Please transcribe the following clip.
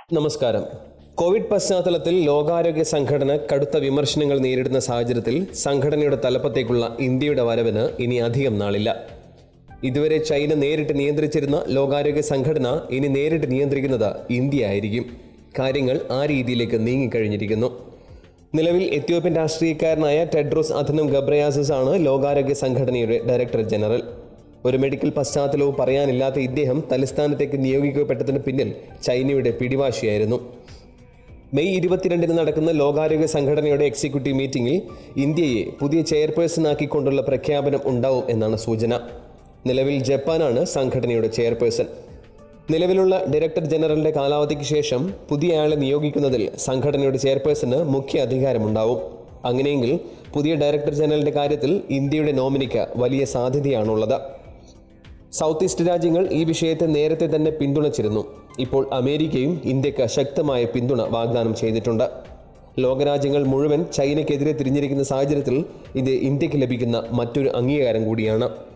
നമസ്കാരം കോവിഡ് പശ്ചാത്തലത്തിൽ ലോകാരോഗ്യ സംഘടന കടുത്ത വിമർശനങ്ങൾ നേരിടുന്ന സാഹചര്യത്തിൽ സംഘടനയുടെ തലപ്പത്തേക്കുള്ള ഇന്ത്യയുടെ വരവിന് ഇനി അധികം നാളില്ല ഇതുവരെ ചൈന നേരിട്ട് നിയന്ത്രിച്ചിരുന്ന ലോകാരോഗ്യ സംഘടന ഇനി നേരിട്ട് നിയന്ത്രിക്കുന്നത് ഇന്ത്യ ആയിരിക്കും കാര്യങ്ങൾ ആ രീതിയിലേക്ക് നീങ്ങിക്കഴിഞ്ഞിരിക്കുന്നു നിലവിൽ എത്യോപ്യൻ രാഷ്ട്രീയക്കാരനായ ടെഡ്രോസ് അഥനം ഗബ്രയാസിസ് ആണ് ലോകാരോഗ്യ സംഘടനയുടെ ഡയറക്ടർ ജനറൽ ഒരു മെഡിക്കൽ പശ്ചാത്തലവും പറയാനില്ലാത്ത ഇദ്ദേഹം തലസ്ഥാനത്തേക്ക് നിയോഗിക്കപ്പെട്ടതിന് പിന്നിൽ ചൈനയുടെ പിടിവാശിയായിരുന്നു മെയ് ഇരുപത്തിരണ്ടിന് നടക്കുന്ന ലോകാരോഗ്യ സംഘടനയുടെ എക്സിക്യൂട്ടീവ് മീറ്റിംഗിൽ ഇന്ത്യയെ പുതിയ ചെയർപേഴ്സണാക്കിക്കൊണ്ടുള്ള പ്രഖ്യാപനം ഉണ്ടാവും എന്നാണ് സൂചന നിലവിൽ ജപ്പാനാണ് സംഘടനയുടെ ചെയർപേഴ്സൺ നിലവിലുള്ള ഡയറക്ടർ ജനറലിന്റെ കാലാവധിക്ക് ശേഷം പുതിയ ആളെ നിയോഗിക്കുന്നതിൽ സംഘടനയുടെ ചെയർപേഴ്സണ് മുഖ്യ അധികാരമുണ്ടാവും അങ്ങനെയെങ്കിൽ പുതിയ ഡയറക്ടർ ജനറലിന്റെ കാര്യത്തിൽ ഇന്ത്യയുടെ നോമിനിക്ക് വലിയ സാധ്യതയാണുള്ളത് സൗത്ത് ഈസ്റ്റ് രാജ്യങ്ങൾ ഈ വിഷയത്തെ നേരത്തെ തന്നെ പിന്തുണച്ചിരുന്നു ഇപ്പോൾ അമേരിക്കയും ഇന്ത്യക്ക് ശക്തമായ പിന്തുണ വാഗ്ദാനം ചെയ്തിട്ടുണ്ട് ലോകരാജ്യങ്ങൾ മുഴുവൻ ചൈനയ്ക്കെതിരെ തിരിഞ്ഞിരിക്കുന്ന സാഹചര്യത്തിൽ ഇത് ഇന്ത്യക്ക് ലഭിക്കുന്ന മറ്റൊരു അംഗീകാരം കൂടിയാണ്